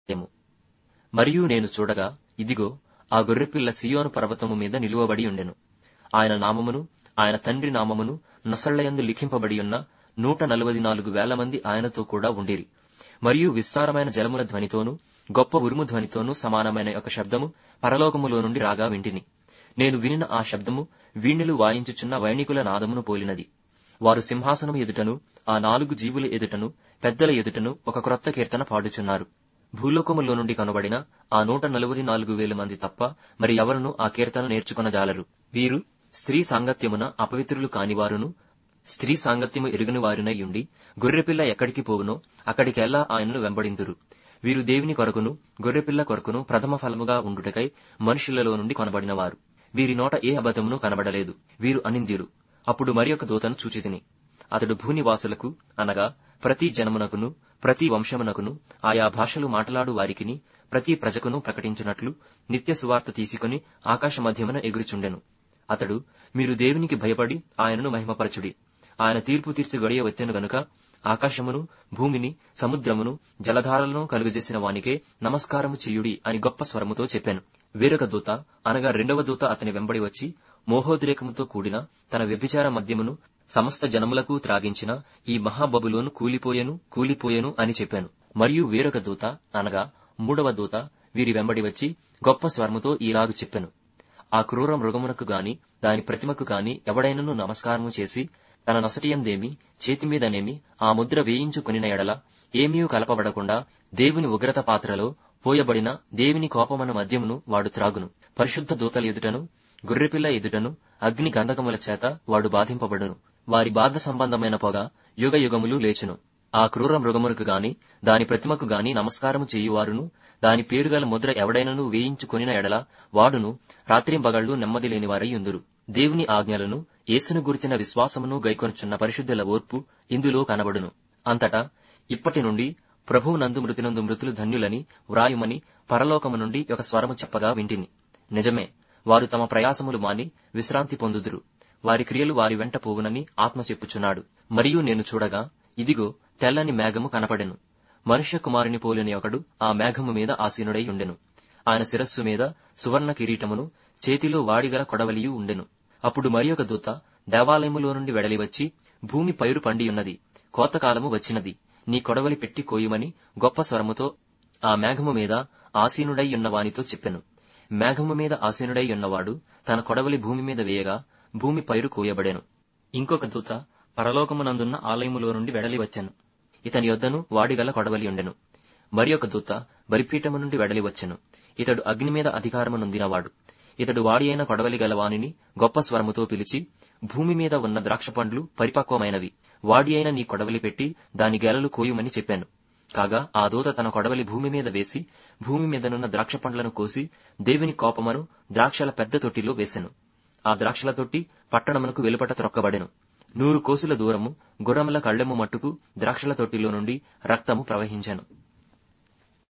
ఏమో మరియు నేను చూడగా ఇదిగో ఆ గొర్రెపిల్ల సియోను పర్వతము మీద నిలువబడి ఉండెను ఆయన నామమును ఆయన తండ్రి నామమును నొసళ్లయందు లిఖింపబడి ఉన్న నూట నలభై నాలుగు వేల మంది ఆయనతో కూడా ఉండిరి మరియు విస్తారమైన జలముల ధ్వనితోనూ గొప్ప ఉరుము ధ్వనితోనూ సమానమైన ఒక శబ్దము పరలోకములో నుండి రాగా వింటిని నేను వినిన ఆ శబ్దము వీణులు వాయించుచున్న వైణికుల నాదమును పోలినది వారు సింహాసనము ఎదుటను ఆ నాలుగు జీవుల ఎదుటను పెద్దల ఎదుటను ఒక క్రొత్త కీర్తన పాడుచున్నారు భూలోకములో నుండి కనబడిన ఆ నూట నలువది నాలుగు వేల మంది తప్ప మరి ఎవరును ఆ కీర్తన నేర్చుకొనజాలరు వీరు స్త్రీ సాంగత్యమున అపవిత్రులు కానివారును స్త్రీ సాంగత్యము ఎరుగని వారినై ఉండి గొర్రెపిల్ల ఎక్కడికి పోవునో అక్కడికెల్లా ఆయనను వెంబడిందురు వీరు దేవుని కొరకును గొర్రెపిల్ల కొరకును ప్రథమ ఫలముగా ఉండుటకై మనుషులలో నుండి కొనబడినవారు వీరి నోట ఏ అబద్ధమును కనబడలేదు వీరు అనిందిరు అప్పుడు మరి ఒక దూతను చూచితిని అతడు భూనివాసులకు అనగా ప్రతి జనమునకును ప్రతి వంశమునకును ఆయా భాషలు మాట్లాడు వారికిని ప్రతి ప్రజకును ప్రకటించున్నట్లు నిత్య సువార్త తీసుకుని ఆకాశ మధ్యమున ఎగురుచుండెను అతడు మీరు దేవునికి భయపడి ఆయనను మహిమపరచుడి ఆయన తీర్పు తీర్చు గడియ వచ్చెను గనుక ఆకాశమును భూమిని సముద్రమును జలధారలను కలుగజేసిన వానికే నమస్కారము చెయ్యుడి అని గొప్ప స్వరముతో చెప్పాను వేరొక దూత అనగా రెండవ దూత అతని వెంబడి వచ్చి మోహోద్రేకముతో కూడిన తన వ్యభిచార మద్యమును సమస్త జనములకు త్రాగించిన ఈ మహాబబులోను కూలిపోయెను కూలిపోయెను అని చెప్పాను మరియు వేరొక దూత అనగా మూడవ దూత వీరి వెంబడి వచ్చి గొప్ప స్వరముతో ఈలాగు చెప్పెను ఆ క్రూర మృగమునకు గాని దాని ప్రతిమకు గాని ఎవడైనను నమస్కారము చేసి తన నొసటియందేమి చేతిమీదనేమి ఆ ముద్ర వేయించుకొనిన ఎడల ఏమీ కలపబడకుండా దేవుని ఉగ్రత పాత్రలో పోయబడిన దేవుని కోపమన మద్యమును వాడు త్రాగును పరిశుద్ధ దూతల ఎదుటను గొర్రెపిల్ల ఎదుటను అగ్ని గంధకముల చేత వాడు బాధింపబడును వారి బాధ సంబంధమైన పొగ యుగ యుగములు లేచును ఆ క్రూర మృగమునకు గాని దాని ప్రతిమకు గాని నమస్కారము చేయువారును దాని పేరుగల ముద్ర ఎవడైనను వేయించుకొనిన ఎడల వాడును రాత్రింబగళ్లు నెమ్మది లేని వారై ఉందురు దేవుని ఆజ్ఞలను యేసును గురించిన విశ్వాసమును గైకొనుచున్న పరిశుద్ధుల ఓర్పు ఇందులో కనబడును అంతటా ఇప్పటి నుండి ప్రభువు నందు మృతినందు మృతులు ధన్యులని వ్రాయుమని పరలోకము నుండి ఒక స్వరము చెప్పగా వింటిని నిజమే వారు తమ ప్రయాసములు మాని విశ్రాంతి పొందుదురు వారి క్రియలు వారి వెంట పోవునని ఆత్మ చెప్పుచున్నాడు మరియు నేను చూడగా ఇదిగో తెల్లని మేఘము కనపడెను మనుష్య కుమారుని పోలిన ఒకడు ఆ మేఘము మీద ఆసీనుడై ఉండెను ఆయన శిరస్సు మీద సువర్ణ కిరీటమును చేతిలో వాడిగల కొడవలియు ఉండెను అప్పుడు మరి ఒక దూత దేవాలయములో నుండి వెడలి వచ్చి భూమి పైరు పండియున్నది కోతకాలము వచ్చినది నీ కొడవలి పెట్టి కోయుమని గొప్ప స్వరముతో ఆ మేఘము మీద ఆసీనుడై ఉన్న వానితో చెప్పెను మేఘము మీద ఆసీనుడై ఉన్నవాడు తన కొడవలి భూమి మీద వేయగా భూమి పైరు కోయబడెను ఇంకొక దూత పరలోకమునందున్న ఆలయములో నుండి వెడలి వచ్చెను ఇతని యొద్దను వాడిగల కొడవలి ఉండెను మరి ఒక దూత బలిపీఠము నుండి వెడలి వచ్చెను ఇతడు అగ్ని మీద అధికారము నొందినవాడు ఇతడు వాడి అయిన కొడవలి గలవానిని గొప్ప స్వరముతో పిలిచి భూమి మీద ఉన్న ద్రాక్ష పండ్లు పరిపక్వమైనవి వాడి అయిన నీ కొడవలి పెట్టి దాని గెలలు కోయుమని చెప్పాను కాగా ఆ దూత తన కొడవలి భూమి మీద వేసి భూమి మీదనున్న ద్రాక్ష పండ్లను కోసి దేవుని కోపమను ద్రాక్షల పెద్ద తొట్టిలో వేసెను ఆ ద్రాక్షల తొట్టి పట్టణమునకు వెలుపట త్రొక్కబడెను నూరు కోసుల దూరము గుర్రముల కళ్ళెము మట్టుకు ద్రాక్షల తొట్టిలో నుండి రక్తము ప్రవహించెను